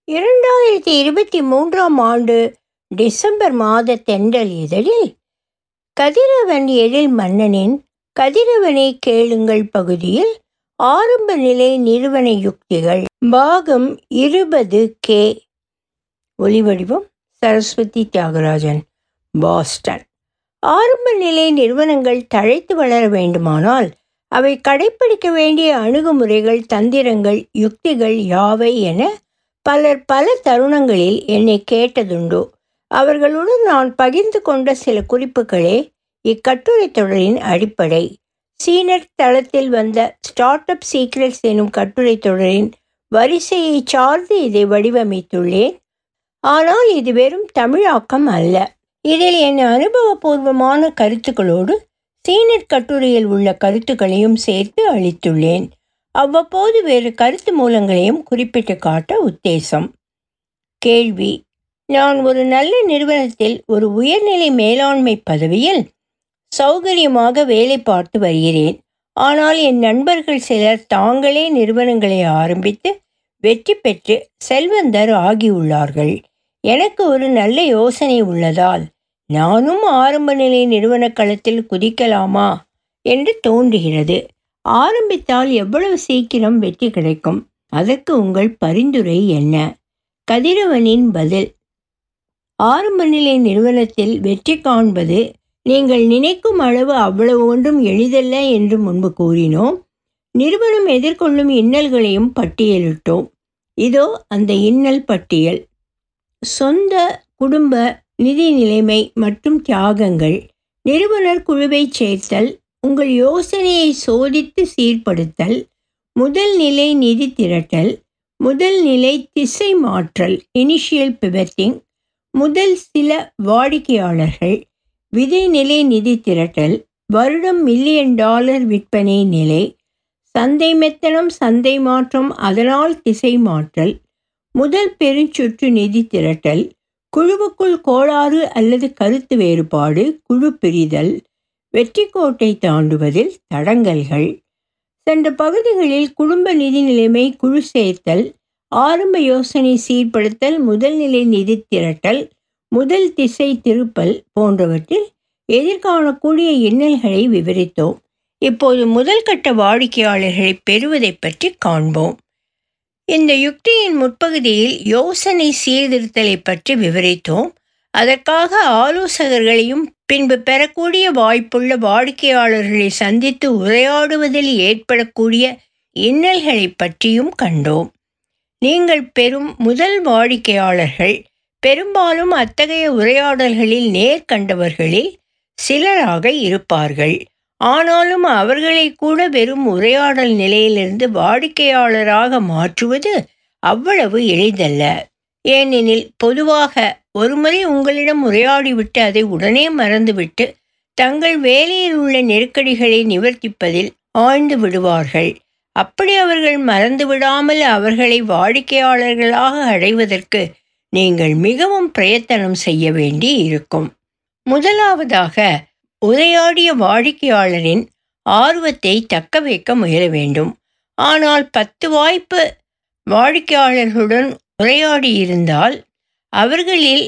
இரண்டாயிரத்தி இருபத்தி மூன்றாம் ஆண்டு டிசம்பர் மாத தென்றல் இதழில் கதிரவன் எழில் மன்னனின் கதிரவனை கேளுங்கள் பகுதியில் ஆரம்ப நிலை நிறுவன யுக்திகள் பாகம் இருபது கே ஒலிவடிவம் சரஸ்வதி தியாகராஜன் பாஸ்டன் ஆரம்ப நிலை நிறுவனங்கள் தழைத்து வளர வேண்டுமானால் அவை கடைப்பிடிக்க வேண்டிய அணுகுமுறைகள் தந்திரங்கள் யுக்திகள் யாவை என பலர் பல தருணங்களில் என்னை கேட்டதுண்டு அவர்களுடன் நான் பகிர்ந்து கொண்ட சில குறிப்புகளே இக்கட்டுரை தொடரின் அடிப்படை சீனட் தளத்தில் வந்த ஸ்டார்ட் அப் சீக்ரெட்ஸ் எனும் கட்டுரை தொடரின் வரிசையை சார்ந்து இதை வடிவமைத்துள்ளேன் ஆனால் இது வெறும் தமிழாக்கம் அல்ல இதில் என் அனுபவபூர்வமான கருத்துக்களோடு சீனட் கட்டுரையில் உள்ள கருத்துக்களையும் சேர்த்து அளித்துள்ளேன் அவ்வப்போது வேறு கருத்து மூலங்களையும் குறிப்பிட்டு காட்ட உத்தேசம் கேள்வி நான் ஒரு நல்ல நிறுவனத்தில் ஒரு உயர்நிலை மேலாண்மை பதவியில் சௌகரியமாக வேலை பார்த்து வருகிறேன் ஆனால் என் நண்பர்கள் சிலர் தாங்களே நிறுவனங்களை ஆரம்பித்து வெற்றி பெற்று செல்வந்தர் ஆகியுள்ளார்கள் எனக்கு ஒரு நல்ல யோசனை உள்ளதால் நானும் ஆரம்ப நிலை நிறுவன களத்தில் குதிக்கலாமா என்று தோன்றுகிறது ஆரம்பித்தால் எவ்வளவு சீக்கிரம் வெற்றி கிடைக்கும் அதற்கு உங்கள் பரிந்துரை என்ன கதிரவனின் பதில் ஆரம்ப நிலை நிறுவனத்தில் வெற்றி காண்பது நீங்கள் நினைக்கும் அளவு அவ்வளவு ஒன்றும் எளிதல்ல என்று முன்பு கூறினோம் நிறுவனம் எதிர்கொள்ளும் இன்னல்களையும் பட்டியலிட்டோம் இதோ அந்த இன்னல் பட்டியல் சொந்த குடும்ப நிதி நிலைமை மற்றும் தியாகங்கள் நிறுவனர் குழுவை சேர்த்தல் உங்கள் யோசனையை சோதித்து சீர்படுத்தல் முதல் நிலை நிதி திரட்டல் முதல் நிலை திசை மாற்றல் இனிஷியல் பிவட்டிங் முதல் சில வாடிக்கையாளர்கள் விதை நிலை நிதி திரட்டல் வருடம் மில்லியன் டாலர் விற்பனை நிலை சந்தை மெத்தனம் சந்தை மாற்றம் அதனால் திசை மாற்றல் முதல் பெருஞ்சுற்று நிதி திரட்டல் குழுவுக்குள் கோளாறு அல்லது கருத்து வேறுபாடு குழு பிரிதல் வெற்றி கோட்டை தாண்டுவதில் தடங்கல்கள் சென்ற பகுதிகளில் குடும்ப நிதி நிலைமை குழு சேர்த்தல் ஆரம்ப யோசனை சீர்படுத்தல் முதல் நிலை நிதி திரட்டல் முதல் திசை திருப்பல் போன்றவற்றில் எதிர்காணக்கூடிய இன்னல்களை விவரித்தோம் இப்போது முதல் கட்ட வாடிக்கையாளர்களை பெறுவதை பற்றி காண்போம் இந்த யுக்தியின் முற்பகுதியில் யோசனை சீர்திருத்தலை பற்றி விவரித்தோம் அதற்காக ஆலோசகர்களையும் பின்பு பெறக்கூடிய வாய்ப்புள்ள வாடிக்கையாளர்களை சந்தித்து உரையாடுவதில் ஏற்படக்கூடிய இன்னல்களை பற்றியும் கண்டோம் நீங்கள் பெறும் முதல் வாடிக்கையாளர்கள் பெரும்பாலும் அத்தகைய உரையாடல்களில் நேர்கண்டவர்களில் சிலராக இருப்பார்கள் ஆனாலும் அவர்களை கூட வெறும் உரையாடல் நிலையிலிருந்து வாடிக்கையாளராக மாற்றுவது அவ்வளவு எளிதல்ல ஏனெனில் பொதுவாக ஒருமுறை உங்களிடம் உரையாடிவிட்டு அதை உடனே மறந்துவிட்டு தங்கள் வேலையில் உள்ள நெருக்கடிகளை நிவர்த்திப்பதில் ஆழ்ந்து விடுவார்கள் அப்படி அவர்கள் மறந்து விடாமல் அவர்களை வாடிக்கையாளர்களாக அடைவதற்கு நீங்கள் மிகவும் பிரயத்தனம் செய்ய வேண்டி இருக்கும் முதலாவதாக உரையாடிய வாடிக்கையாளரின் ஆர்வத்தை தக்க வைக்க முயல வேண்டும் ஆனால் பத்து வாய்ப்பு வாடிக்கையாளர்களுடன் உரையாடி இருந்தால் அவர்களில்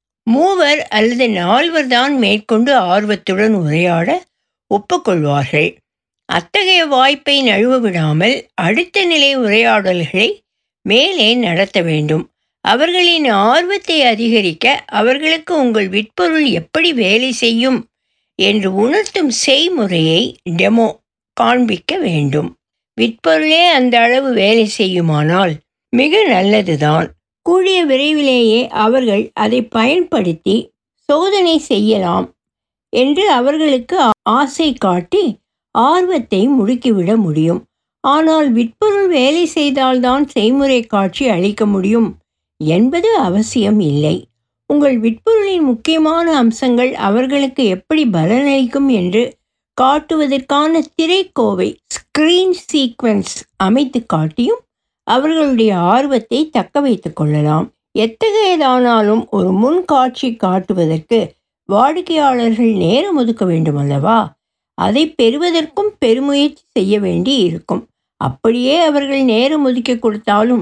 மூவர் அல்லது நால்வர் தான் மேற்கொண்டு ஆர்வத்துடன் உரையாட ஒப்புக்கொள்வார்கள் அத்தகைய வாய்ப்பை நழுவ விடாமல் அடுத்த நிலை உரையாடல்களை மேலே நடத்த வேண்டும் அவர்களின் ஆர்வத்தை அதிகரிக்க அவர்களுக்கு உங்கள் விற்பொருள் எப்படி வேலை செய்யும் என்று உணர்த்தும் செய்முறையை டெமோ காண்பிக்க வேண்டும் விற்பொருளே அந்த அளவு வேலை செய்யுமானால் மிக நல்லதுதான் கூடிய விரைவிலேயே அவர்கள் அதை பயன்படுத்தி சோதனை செய்யலாம் என்று அவர்களுக்கு ஆசை காட்டி ஆர்வத்தை முடுக்கிவிட முடியும் ஆனால் விற்பொருள் வேலை செய்தால்தான் செய்முறை காட்சி அளிக்க முடியும் என்பது அவசியம் இல்லை உங்கள் விற்பொருளின் முக்கியமான அம்சங்கள் அவர்களுக்கு எப்படி பலனளிக்கும் என்று காட்டுவதற்கான திரைக்கோவை ஸ்கிரீன் சீக்வன்ஸ் அமைத்து காட்டியும் அவர்களுடைய ஆர்வத்தை தக்க வைத்துக் கொள்ளலாம் எத்தகையதானாலும் ஒரு முன் காட்சி காட்டுவதற்கு வாடிக்கையாளர்கள் நேரம் ஒதுக்க வேண்டும் அல்லவா அதை பெறுவதற்கும் பெருமுயற்சி செய்ய வேண்டி இருக்கும் அப்படியே அவர்கள் நேரம் ஒதுக்கி கொடுத்தாலும்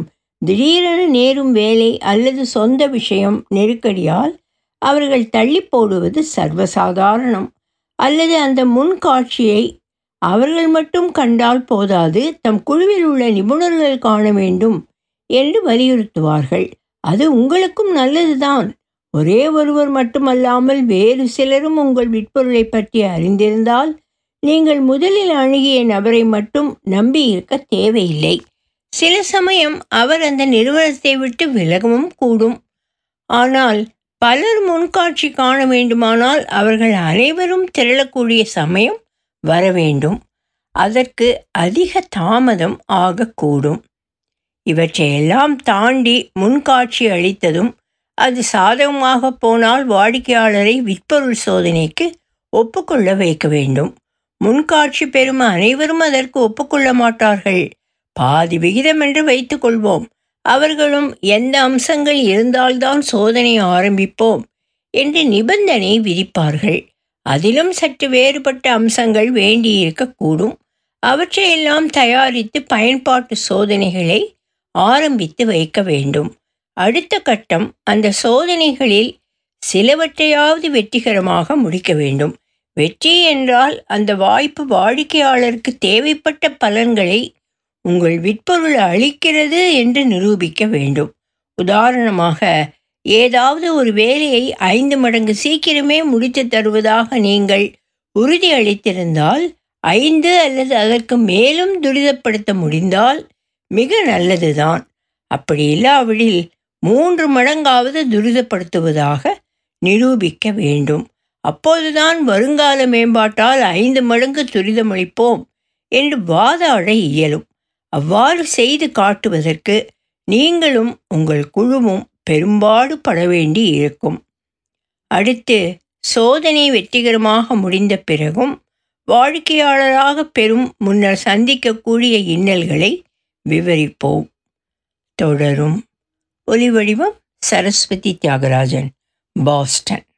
திடீரென நேரும் வேலை அல்லது சொந்த விஷயம் நெருக்கடியால் அவர்கள் தள்ளி போடுவது சர்வசாதாரணம் அல்லது அந்த முன்காட்சியை அவர்கள் மட்டும் கண்டால் போதாது தம் குழுவில் உள்ள நிபுணர்கள் காண வேண்டும் என்று வலியுறுத்துவார்கள் அது உங்களுக்கும் நல்லதுதான் ஒரே ஒருவர் மட்டுமல்லாமல் வேறு சிலரும் உங்கள் விற்பொருளை பற்றி அறிந்திருந்தால் நீங்கள் முதலில் அணுகிய நபரை மட்டும் நம்பி இருக்க தேவையில்லை சில சமயம் அவர் அந்த நிறுவனத்தை விட்டு விலகவும் கூடும் ஆனால் பலர் முன்காட்சி காண வேண்டுமானால் அவர்கள் அனைவரும் திரளக்கூடிய சமயம் வர வேண்டும் அதற்கு அதிக தாமதம் ஆகக்கூடும் இவற்றையெல்லாம் தாண்டி முன்காட்சி அளித்ததும் அது சாதகமாக போனால் வாடிக்கையாளரை விற்பொருள் சோதனைக்கு ஒப்புக்கொள்ள வைக்க வேண்டும் முன்காட்சி பெறும் அனைவரும் அதற்கு ஒப்புக்கொள்ள மாட்டார்கள் பாதி விகிதம் என்று வைத்துக்கொள்வோம் அவர்களும் எந்த அம்சங்கள் இருந்தால்தான் சோதனை ஆரம்பிப்போம் என்று நிபந்தனை விதிப்பார்கள் அதிலும் சற்று வேறுபட்ட அம்சங்கள் வேண்டியிருக்கக்கூடும் அவற்றையெல்லாம் தயாரித்து பயன்பாட்டு சோதனைகளை ஆரம்பித்து வைக்க வேண்டும் அடுத்த கட்டம் அந்த சோதனைகளில் சிலவற்றையாவது வெற்றிகரமாக முடிக்க வேண்டும் வெற்றி என்றால் அந்த வாய்ப்பு வாடிக்கையாளருக்கு தேவைப்பட்ட பலன்களை உங்கள் விற்பொருள் அளிக்கிறது என்று நிரூபிக்க வேண்டும் உதாரணமாக ஏதாவது ஒரு வேலையை ஐந்து மடங்கு சீக்கிரமே முடித்து தருவதாக நீங்கள் உறுதி அளித்திருந்தால் ஐந்து அல்லது அதற்கு மேலும் துரிதப்படுத்த முடிந்தால் மிக நல்லதுதான் அப்படி இல்லாவிடில் மூன்று மடங்காவது துரிதப்படுத்துவதாக நிரூபிக்க வேண்டும் அப்போதுதான் வருங்கால மேம்பாட்டால் ஐந்து மடங்கு துரிதமளிப்போம் என்று வாதாட இயலும் அவ்வாறு செய்து காட்டுவதற்கு நீங்களும் உங்கள் குழுவும் பெரும்பாடு பட வேண்டி இருக்கும் அடுத்து சோதனை வெற்றிகரமாக முடிந்த பிறகும் வாடிக்கையாளராக பெறும் முன்னர் சந்திக்கக்கூடிய இன்னல்களை விவரிப்போம் தொடரும் ஒலிவடிவம் சரஸ்வதி தியாகராஜன் பாஸ்டன்